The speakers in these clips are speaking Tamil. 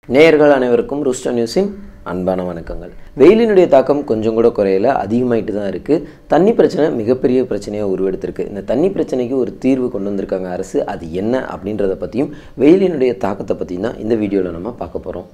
நேயர்கள் அனைவருக்கும் ரூஸ்டர் நியூஸின் அன்பான வணக்கங்கள் வெயிலினுடைய தாக்கம் கொஞ்சம் கூட குறையல அதிகமாயிட்டு தான் இருக்குது தண்ணி பிரச்சனை மிகப்பெரிய பிரச்சனையாக உருவெடுத்திருக்கு இந்த தண்ணி பிரச்சனைக்கு ஒரு தீர்வு கொண்டு வந்திருக்காங்க அரசு அது என்ன அப்படின்றத பற்றியும் வெயிலினுடைய தாக்கத்தை பற்றியும் தான் இந்த வீடியோவில் நம்ம பார்க்க போகிறோம்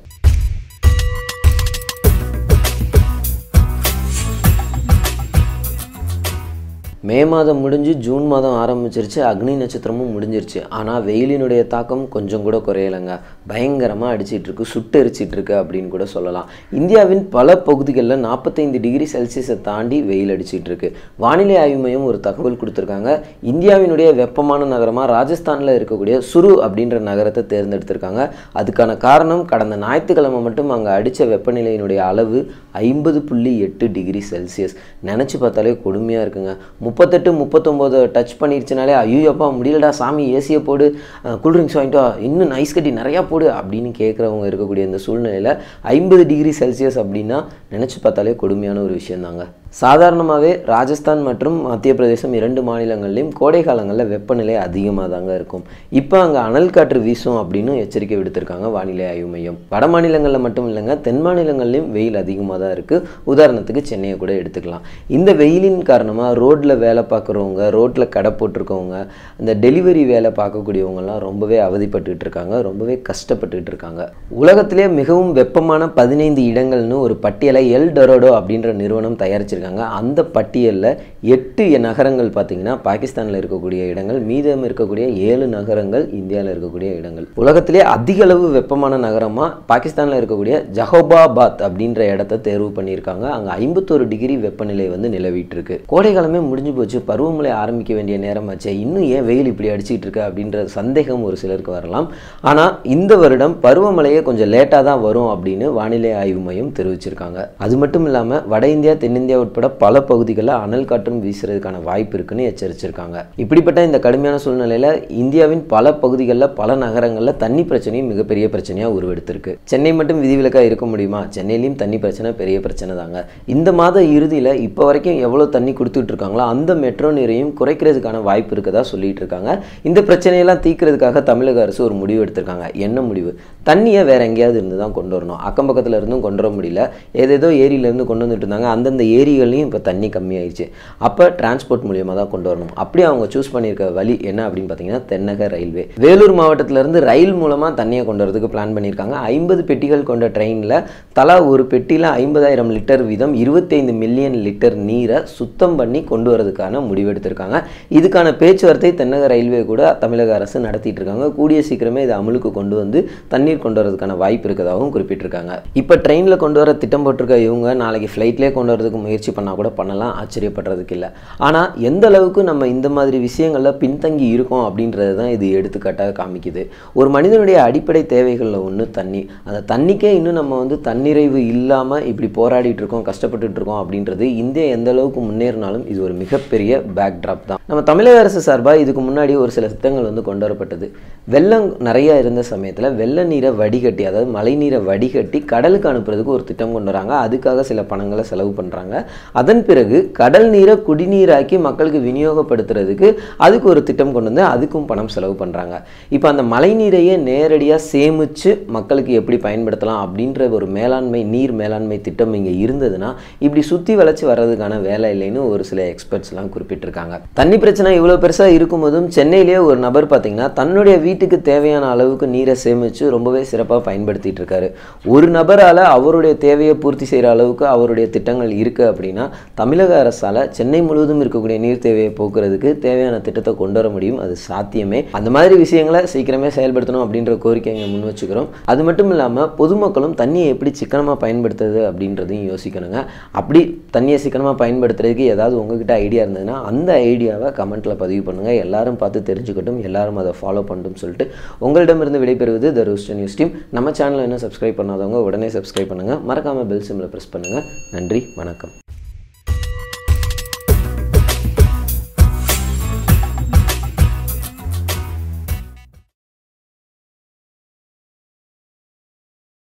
மே மாதம் முடிஞ்சு ஜூன் மாதம் ஆரம்பிச்சிருச்சு அக்னி நட்சத்திரமும் முடிஞ்சிருச்சு ஆனால் வெயிலினுடைய தாக்கம் கொஞ்சம் கூட குறையலைங்க பயங்கரமாக அடிச்சிட்டு இருக்கு சுட்டெரிச்சிட்டு இருக்கு அப்படின்னு கூட சொல்லலாம் இந்தியாவின் பல பகுதிகளில் நாற்பத்தைந்து டிகிரி செல்சியஸை தாண்டி வெயில் அடிச்சிட்டு இருக்கு வானிலை ஆய்வு மையம் ஒரு தகவல் கொடுத்துருக்காங்க இந்தியாவினுடைய வெப்பமான நகரமாக ராஜஸ்தானில் இருக்கக்கூடிய சுரு அப்படின்ற நகரத்தை தேர்ந்தெடுத்திருக்காங்க அதுக்கான காரணம் கடந்த ஞாயிற்றுக்கிழமை மட்டும் அங்கே அடித்த வெப்பநிலையினுடைய அளவு ஐம்பது புள்ளி எட்டு டிகிரி செல்சியஸ் நினச்சி பார்த்தாலே கொடுமையாக இருக்குங்க முப்பத்தெட்டு முப்பத்தொம்போது டச் பண்ணிருச்சுனாலே ஐயோப்பா முடியலடா சாமி ஏசியை போடு கூல்ட்ரிங்க்ஸ் வாங்கிட்டு வா இன்னும் ஐஸ் கட்டி நிறையா போடு அப்படின்னு கேட்குறவங்க இருக்கக்கூடிய இந்த சூழ்நிலையில் ஐம்பது டிகிரி செல்சியஸ் அப்படின்னா நினச்சி பார்த்தாலே கொடுமையான ஒரு விஷயந்தாங்க சாதாரணமாகவே ராஜஸ்தான் மற்றும் மத்திய பிரதேசம் இரண்டு மாநிலங்கள்லையும் கோடை காலங்களில் வெப்பநிலை அதிகமாக தாங்க இருக்கும் இப்போ அங்கே அனல் காற்று வீசும் அப்படின்னு எச்சரிக்கை விடுத்திருக்காங்க வானிலை ஆய்வு மையம் வட மாநிலங்களில் மட்டும் இல்லைங்க தென் மாநிலங்கள்லையும் வெயில் அதிகமாக தான் இருக்குது உதாரணத்துக்கு சென்னையை கூட எடுத்துக்கலாம் இந்த வெயிலின் காரணமாக ரோட்டில் வேலை பார்க்குறவங்க ரோட்டில் கடை போட்டிருக்கவங்க இந்த டெலிவரி வேலை பார்க்கக்கூடியவங்கலாம் ரொம்பவே அவதிப்பட்டுக்கிட்டு இருக்காங்க ரொம்பவே கஷ்டப்பட்டுக்கிட்டு இருக்காங்க உலகத்திலே மிகவும் வெப்பமான பதினைந்து இடங்கள்னு ஒரு பட்டியலை எல் டொரோடோ அப்படின்ற நிறுவனம் தயாரிச்சிருக்காங்க அந்த பட்டியலில் எட்டு நகரங்கள் பார்த்தீங்கன்னா பாகிஸ்தானில் இருக்கக்கூடிய இடங்கள் மீதம் இருக்கக்கூடிய ஏழு நகரங்கள் இந்தியாவில் இருக்கக்கூடிய இடங்கள் உலகத்திலே அதிக அளவு வெப்பமான நகரமாக பாகிஸ்தானில் இருக்கக்கூடிய ஜஹோபாபாத் அப்படின்ற இடத்த தேர்வு பண்ணியிருக்காங்க அங்கே ஐம்பத்தோரு டிகிரி வெப்பநிலை வந்து நிலவிட்டு இருக்கு கோடை காலமே முடிஞ்சு போச்சு பருவமழை ஆரம்பிக்க வேண்டிய நேரமாச்சே இன்னும் ஏன் வெயில் இப்படி அடிச்சிட்டு இருக்கு அப்படின்ற சந்தேகம் ஒரு சிலருக்கு வரலாம் ஆனால் இந்த வருடம் பருவமழையே கொஞ்சம் லேட்டாக தான் வரும் அப்படின்னு வானிலை ஆய்வு மையம் தெரிவிச்சிருக்காங்க அது மட்டும் இல்லாமல் வட இந்தியா தென்னிந்தியா உட்பட பல பகுதிகளில் அனல் காற்றும் வீசுறதுக்கான வாய்ப்பு இருக்குன்னு எச்சரிச்சிருக்காங்க இப்படிப்பட்ட இந்த கடுமையான சூழ்நிலையில் இந்தியாவின் பல பகுதிகளில் பல நகரங்களில் தண்ணி பிரச்சனையும் மிகப்பெரிய பிரச்சனையாக உருவெடுத்திருக்கு சென்னை மட்டும் விதிவிலக்காக இருக்க முடியுமா சென்னையிலையும் தண்ணி பிரச்சனை பெரிய பிரச்சனை தாங்க இந்த மாத இறுதியில் இப்போ வரைக்கும் எவ்வளோ தண்ணி கொடுத்துட்டு இருக்காங்களோ அந்த மெட்ரோ நீரையும் குறைக்கிறதுக்கான வாய்ப்பு இருக்கதா சொல்லிட்டு இருக்காங்க இந்த பிரச்சனையெல்லாம் தீர்க்கிறதுக்காக தமிழக அரசு ஒரு முடிவு எடுத்திருக்காங்க என்ன முடிவு தண்ணியை வேற எங்கேயாவது இருந்து தான் கொண்டு வரணும் அக்கம் பக்கத்தில் இருந்தும் கொண்டு வர முடியல ஏதேதோ ஏரியிலேருந்து கொண்டு வந்துட்டு இருந்தாங்க அந்தந்த ஏரிகள்லையும் இப்போ தண்ணி கம்மியாயிடுச்சு அப்போ டிரான்ஸ்போர்ட் மூலியமாக தான் கொண்டு வரணும் அப்படி அவங்க சூஸ் பண்ணியிருக்க வழி என்ன அப்படின்னு பார்த்தீங்கன்னா தென்னக ரயில்வே வேலூர் மாவட்டத்திலேருந்து ரயில் மூலமாக தண்ணியை கொண்டு வரதுக்கு பிளான் பண்ணியிருக்காங்க ஐம்பது பெட்டிகள் கொண்ட ட்ரெயினில் தலா ஒரு பெட்டியில் ஐம்பதாயிரம் லிட்டர் வீதம் இருபத்தைந்து மில்லியன் லிட்டர் நீரை சுத்தம் பண்ணி கொண்டு வரதுக்கான முடிவெடுத்திருக்காங்க இதுக்கான பேச்சுவார்த்தை தென்னக ரயில்வே கூட தமிழக அரசு நடத்திட்டு இருக்காங்க கூடிய சீக்கிரமே இது அமலுக்கு கொண்டு வந்து தண்ணீர் கொண்டு வரதுக்கான வாய்ப்பு இருக்கதாகவும் குறிப்பிட்டிருக்காங்க இப்போ ட்ரெயினில் கொண்டு வர திட்டம் போட்டிருக்க இவங்க நாளைக்கு ஃப்ளைட்லேயே கொண்டு வரதுக்கு முயற்சி பண்ணால் கூட பண்ணலாம் ஆச்சரியப்படுறதுக்கு இல்லை ஆனால் எந்த அளவுக்கு நம்ம இந்த மாதிரி விஷயங்களில் பின்தங்கி இருக்கோம் அப்படின்றது தான் இது எடுத்துக்காட்டாக காமிக்குது ஒரு மனிதனுடைய அடிப்படை தேவைகளில் ஒன்று தண்ணி அந்த தண்ணிக்கே இன்னும் நம்ம வந்து தன்னிறைவு இல்லாமல் இப்படி போராடிட்டு இருக்கோம் கஷ்டப்பட்டுட்டு இருக்கோம் அப்படின்றது இந்தியா எந்த அளவுக்கு முன்னேறினாலும் இது ஒரு மிகப்பெரிய பேக் ட்ராப் தான் நம்ம தமிழக அரசு சார்பாக இதுக்கு முன்னாடி ஒரு சில திட்டங்கள் வந்து கொண்டு வரப்பட்டது வெள்ளம் நிறைய இருந்த சமயத்தில் வெள்ள நீரை வடிகட்டி அதாவது மழை நீரை வடிகட்டி கடலுக்கு அனுப்புறதுக்கு ஒரு திட்டம் கொண்டு வராங்க அதுக்காக சில பணங்களை செலவு பண்ணுறாங்க அதன் பிறகு கடல் நீரை குடிநீராக்கி மக்களுக்கு விநியோகப்படுத்துறதுக்கு அதுக்கு ஒரு திட்டம் கொண்டு வந்து அதுக்கும் பணம் செலவு பண்ணுறாங்க இப்போ அந்த மழை நீரையே நேரடியாக சேமித்து மக்களுக்கு எப்படி பயன்படுத்தலாம் அப்படின்ற ஒரு மேலாண்மை நீர் மேலாண்மை திட்டம் இங்கே இருந்ததுன்னா இப்படி சுற்றி வளைச்சி வர்றதுக்கான வேலை இல்லைன்னு ஒரு சில எக்ஸ்பர்ட்ஸ்லாம் குறிப்பிட்டிருக்காங்க தண்ணி பிரச்சனை இவ்வளோ பெருசாக இருக்கும்போதும் சென்னையிலேயே ஒரு நபர் பார்த்தீங்கன்னா தன்னுடைய வீட்டுக்கு தேவையான அளவுக்கு நீரை சேமித்து ரொம்பவே சிறப்பாக பயன்படுத்திட்டு இருக்காரு ஒரு நபரால் அவருடைய தேவையை பூர்த்தி செய்கிற அளவுக்கு அவருடைய திட்டங்கள் இருக்குது அப்படின்னா தமிழக அரசால் சென்னை முழுவதும் இருக்கக்கூடிய நீர் தேவையை போக்குறதுக்கு தேவையான திட்டத்தை கொண்டு வர முடியும் அது சாத்தியமே அந்த மாதிரி விஷயங்களை சீக்கிரமே செயல்படுத்தணும் அப்படின்ற கோரிக்கை இங்கே முன் வச்சுக்கிறோம் அது மட்டும் இல்லாமல் பொதுமக்களும் தண்ணியை எப்படி சிக்கனமாக பயன்படுத்துறது அப்படின்றதையும் யோசிக்கணுங்க அப்படி தண்ணியை சிக்கனமாக பயன்படுத்துறதுக்கு ஏதாவது உங்ககிட்ட ஐடியா இருந்ததுன்னா அந்த ஐடியாவை கமெண்ட்டில் பதிவு பண்ணுங்கள் எல்லாரும் பார்த்து தெரிஞ்சுக்கட்டும் எல்லாரும் அதை ஃபாலோ பண்ணட்டும் சொல்லிட்டு உங்களிடமிருந்து விடைபெறுவது த ரூஸ்டர் நியூஸ் டீம் நம்ம சேனலை இன்னும் சப்ஸ்கிரைப் பண்ணாதவங்க உடனே சப்ஸ்கிரைப் பண்ணுங்கள் மறக்காமல் பெல் சிம்மில் ப்ரெஸ் பண்ணுங்கள் நன்றி வணக்கம்